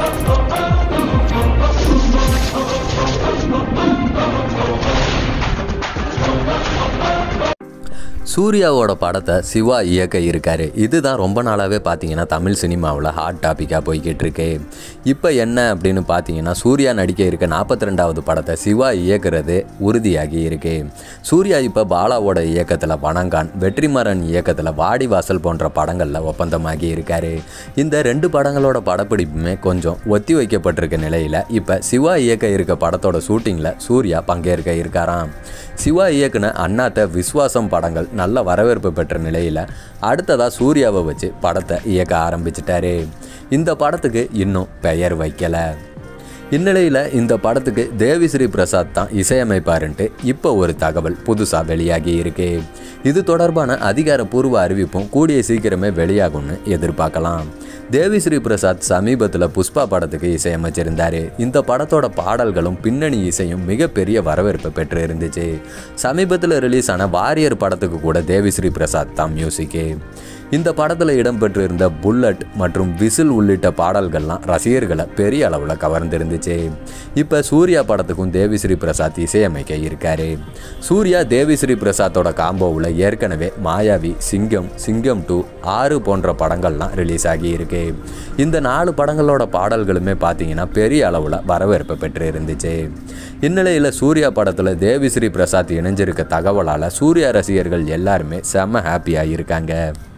சூர்யாவோட படத்தை சிவா இயக்க இருக்காரு இதுதான் ரொம்ப நாளாகவே பார்த்தீங்கன்னா தமிழ் சினிமாவில் ஹாட் டாப்பிக்காக போய்கிட்டு இருக்கு இப்போ என்ன அப்படின்னு பார்த்தீங்கன்னா சூர்யா நடிக்க இருக்க நாற்பத்தி ரெண்டாவது படத்தை சிவா இயக்குறது உறுதியாகி இருக்கு சூர்யா இப்போ பாலாவோட இயக்கத்தில் வணங்கான் வெற்றிமாறன் இயக்கத்தில் வாடிவாசல் போன்ற படங்களில் ஒப்பந்தமாகி இருக்காரு இந்த ரெண்டு படங்களோட படப்பிடிப்புமே கொஞ்சம் ஒத்தி வைக்கப்பட்டிருக்க நிலையில் இப்போ சிவா இயக்க இருக்க படத்தோட ஷூட்டிங்கில் சூர்யா பங்கேற்க இருக்காராம் சிவா இயக்குன அண்ணாத்த விஸ்வாசம் படங்கள் நல்ல வரவேற்பு பெற்ற நிலையில் அடுத்ததாக சூர்யாவை வச்சு படத்தை இயக்க ஆரம்பிச்சிட்டாரு இந்த படத்துக்கு இன்னும் பெயர் வைக்கலை இந்நிலையில் இந்த படத்துக்கு தேவிஸ்ரீ பிரசாத் தான் இசையமைப்பாருன்ட்டு இப்போ ஒரு தகவல் புதுசாக வெளியாகி இருக்கு இது தொடர்பான அதிகாரப்பூர்வ அறிவிப்பும் கூடிய சீக்கிரமே வெளியாகும்னு எதிர்பார்க்கலாம் தேவிஸ்ரீ பிரசாத் சமீபத்தில் புஷ்பா படத்துக்கு இசையமைச்சிருந்தாரு இந்த படத்தோட பாடல்களும் பின்னணி இசையும் மிகப்பெரிய வரவேற்பு பெற்று இருந்துச்சு சமீபத்தில் ரிலீஸ் ஆன வாரியர் படத்துக்கு கூட தேவிஸ்ரீ பிரசாத் தான் மியூசிக்கு இந்த படத்தில் இடம்பெற்றிருந்த புல்லட் மற்றும் விசில் உள்ளிட்ட பாடல்கள்லாம் ரசிகர்களை பெரிய அளவில் கவர்ந்திருந்துச்சு இப்போ சூர்யா படத்துக்கும் தேவிஸ்ரீ பிரசாத் இசையமைக்க இருக்காரு சூர்யா தேவிஸ்ரீ பிரசாத்தோட காம்போவில் ஏற்கனவே மாயாவி சிங்கம் சிங்கம் டூ ஆறு போன்ற படங்கள்லாம் ரிலீஸ் ஆகி இருக்கு இந்த நாலு படங்களோட பாடல்களுமே பார்த்தீங்கன்னா பெரிய அளவில் வரவேற்பு பெற்று இருந்துச்சு இந்நிலையில் சூர்யா படத்தில் தேவிஸ்ரீ பிரசாத் இணைஞ்சிருக்க தகவலால் சூர்யா ரசிகர்கள் எல்லாருமே செம்ம ஹாப்பியாக இருக்காங்க